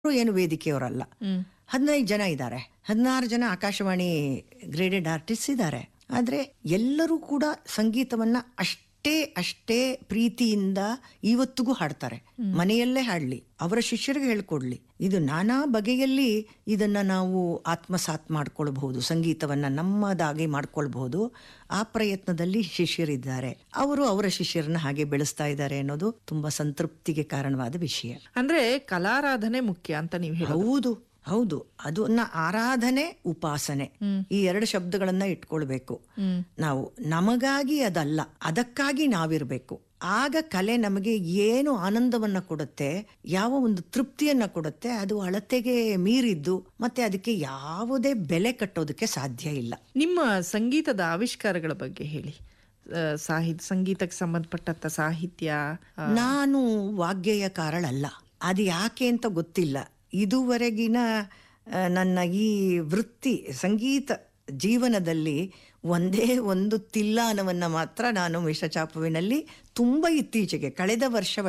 ಏನು ವೇದಿಕೆಯವರಲ್ಲ ಹದಿನೈದು ಜನ ಇದ್ದಾರೆ ಹದಿನಾರು ಜನ ಆಕಾಶವಾಣಿ ಗ್ರೇಡೆಡ್ ಆರ್ಟಿಸ್ಟ್ ಇದ್ದಾರೆ ಆದ್ರೆ ಎಲ್ಲರೂ ಕೂಡ ಸಂಗೀತವನ್ನ ಅಷ್ಟೇ ಅಷ್ಟೇ ಪ್ರೀತಿಯಿಂದ ಇವತ್ತಿಗೂ ಹಾಡ್ತಾರೆ ಮನೆಯಲ್ಲೇ ಹಾಡ್ಲಿ ಅವರ ಶಿಷ್ಯರಿಗೆ ಹೇಳ್ಕೊಡ್ಲಿ ಇದು ನಾನಾ ಬಗೆಯಲ್ಲಿ ಇದನ್ನ ನಾವು ಆತ್ಮಸಾತ್ ಮಾಡ್ಕೊಳ್ಬಹುದು ಸಂಗೀತವನ್ನ ನಮ್ಮದಾಗಿ ಮಾಡ್ಕೊಳ್ಬಹುದು ಆ ಪ್ರಯತ್ನದಲ್ಲಿ ಶಿಷ್ಯರಿದ್ದಾರೆ ಅವರು ಅವರ ಶಿಷ್ಯರನ್ನ ಹಾಗೆ ಬೆಳೆಸ್ತಾ ಇದ್ದಾರೆ ಅನ್ನೋದು ತುಂಬಾ ಸಂತೃಪ್ತಿಗೆ ಕಾರಣವಾದ ವಿಷಯ ಅಂದ್ರೆ ಕಲಾರಾಧನೆ ಮುಖ್ಯ ಅಂತ ನೀವು ಹೇಳಿ ಹೌದು ಹೌದು ಅದನ್ನ ಆರಾಧನೆ ಉಪಾಸನೆ ಈ ಎರಡು ಶಬ್ದಗಳನ್ನ ಇಟ್ಕೊಳ್ಬೇಕು ನಾವು ನಮಗಾಗಿ ಅದಲ್ಲ ಅದಕ್ಕಾಗಿ ನಾವಿರ್ಬೇಕು ಆಗ ಕಲೆ ನಮಗೆ ಏನು ಆನಂದವನ್ನ ಕೊಡುತ್ತೆ ಯಾವ ಒಂದು ತೃಪ್ತಿಯನ್ನ ಕೊಡುತ್ತೆ ಅದು ಅಳತೆಗೆ ಮೀರಿದ್ದು ಮತ್ತೆ ಅದಕ್ಕೆ ಯಾವುದೇ ಬೆಲೆ ಕಟ್ಟೋದಕ್ಕೆ ಸಾಧ್ಯ ಇಲ್ಲ ನಿಮ್ಮ ಸಂಗೀತದ ಆವಿಷ್ಕಾರಗಳ ಬಗ್ಗೆ ಹೇಳಿ ಸಾಹಿತ್ಯ ಸಂಗೀತಕ್ಕೆ ಸಂಬಂಧಪಟ್ಟಂತ ಸಾಹಿತ್ಯ ಆ, ನಾನು ವಾಗ್ಗೇಯಕಾರಳಲ್ಲ ಅದು ಯಾಕೆ ಅಂತ ಗೊತ್ತಿಲ್ಲ ಇದುವರೆಗಿನ ಆ, ನನ್ನ ಈ ವೃತ್ತಿ ಸಂಗೀತ ಜೀವನದಲ್ಲಿ ಒಂದೇ ಒಂದು ತಿಲ್ಲಾನವನ್ನ ಮಾತ್ರ ನಾನು ಮಿಶ್ರಚಾಪುವಿನಲ್ಲಿ ತುಂಬ ಇತ್ತೀಚೆಗೆ ಕಳೆದ ವರ್ಷ